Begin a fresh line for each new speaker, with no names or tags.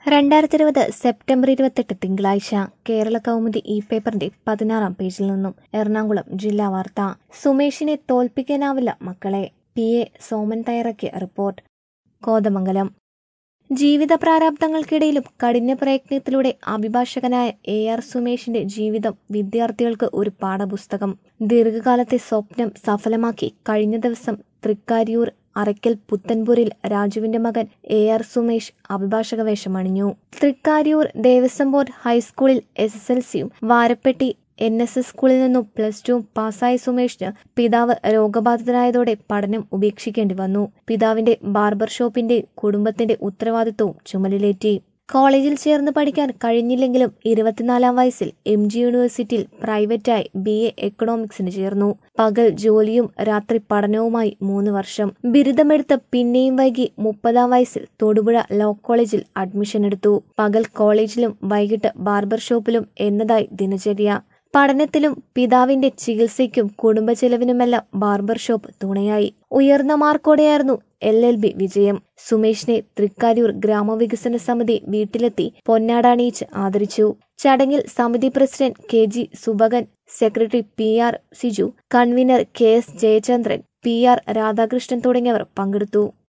രണ്ടായിരത്തി ഇരുപത് സെപ്റ്റംബർ ഇരുപത്തെട്ട് തിങ്കളാഴ്ച കേരള കൗമുദി ഇ പേപ്പറിന്റെ പതിനാറാം പേജിൽ നിന്നും എറണാകുളം ജില്ലാ വാർത്ത സുമേഷിനെ തോൽപ്പിക്കാനാവില്ല മക്കളെ പി എ സോമൻ തയ്യാറാക്കിയ റിപ്പോർട്ട് കോതമംഗലം ജീവിത പ്രാരാബ്ദങ്ങൾക്കിടയിലും കഠിന പ്രയത്നത്തിലൂടെ അഭിഭാഷകനായ എ ആർ സുമേഷിന്റെ ജീവിതം വിദ്യാർത്ഥികൾക്ക് ഒരു പാഠപുസ്തകം ദീർഘകാലത്തെ സ്വപ്നം സഫലമാക്കി കഴിഞ്ഞ ദിവസം തൃക്കാരിയൂർ അറയ്ക്കൽ പുത്തൻപുരിൽ രാജുവിന്റെ മകൻ എ ആർ സുമേഷ് അഭിഭാഷക വേഷമണിഞ്ഞു തൃക്കാരിയൂർ ദേവസ്വം ബോർഡ് ഹൈസ്കൂളിൽ എസ് എസ് എൽ സിയും വാരപ്പെട്ടി എൻ എസ് എസ് സ്കൂളിൽ നിന്നും പ്ലസ് ടു പാസ്സായ സുമേഷിന് പിതാവ് രോഗബാധിതനായതോടെ പഠനം ഉപേക്ഷിക്കേണ്ടി വന്നു പിതാവിന്റെ ബാർബർ ഷോപ്പിന്റെ കുടുംബത്തിന്റെ ഉത്തരവാദിത്വവും ചുമലിലേറ്റി കോളേജിൽ ചേർന്ന് പഠിക്കാൻ കഴിഞ്ഞില്ലെങ്കിലും ഇരുപത്തിനാലാം വയസ്സിൽ എം ജി യൂണിവേഴ്സിറ്റിയിൽ പ്രൈവറ്റായി ബി എ എക്കണോമിക്സിന് ചേർന്നു പകൽ ജോലിയും രാത്രി പഠനവുമായി മൂന്ന് വർഷം ബിരുദമെടുത്ത് പിന്നെയും വൈകി മുപ്പതാം വയസ്സിൽ തൊടുപുഴ ലോ കോളേജിൽ അഡ്മിഷൻ എടുത്തു പകൽ കോളേജിലും വൈകിട്ട് ബാർബർ ഷോപ്പിലും എന്നതായി ദിനചര്യ പഠനത്തിലും പിതാവിന്റെ ചികിത്സയ്ക്കും കുടുംബ ചെലവിനുമെല്ലാം ബാർബർ ഷോപ്പ് തുണയായി ഉയർന്ന മാർക്കോടെയായിരുന്നു എൽ എൽ ബി വിജയം സുമേഷിനെ തൃക്കാരൂർ ഗ്രാമവികസന സമിതി വീട്ടിലെത്തി പൊന്നാടണിയിച്ച് ആദരിച്ചു ചടങ്ങിൽ സമിതി president K G Subakan secretary P R Siju convener K S Jayachandran P R Radhakrishnan തുടങ്ങിയവർ പങ്കെടുത്തു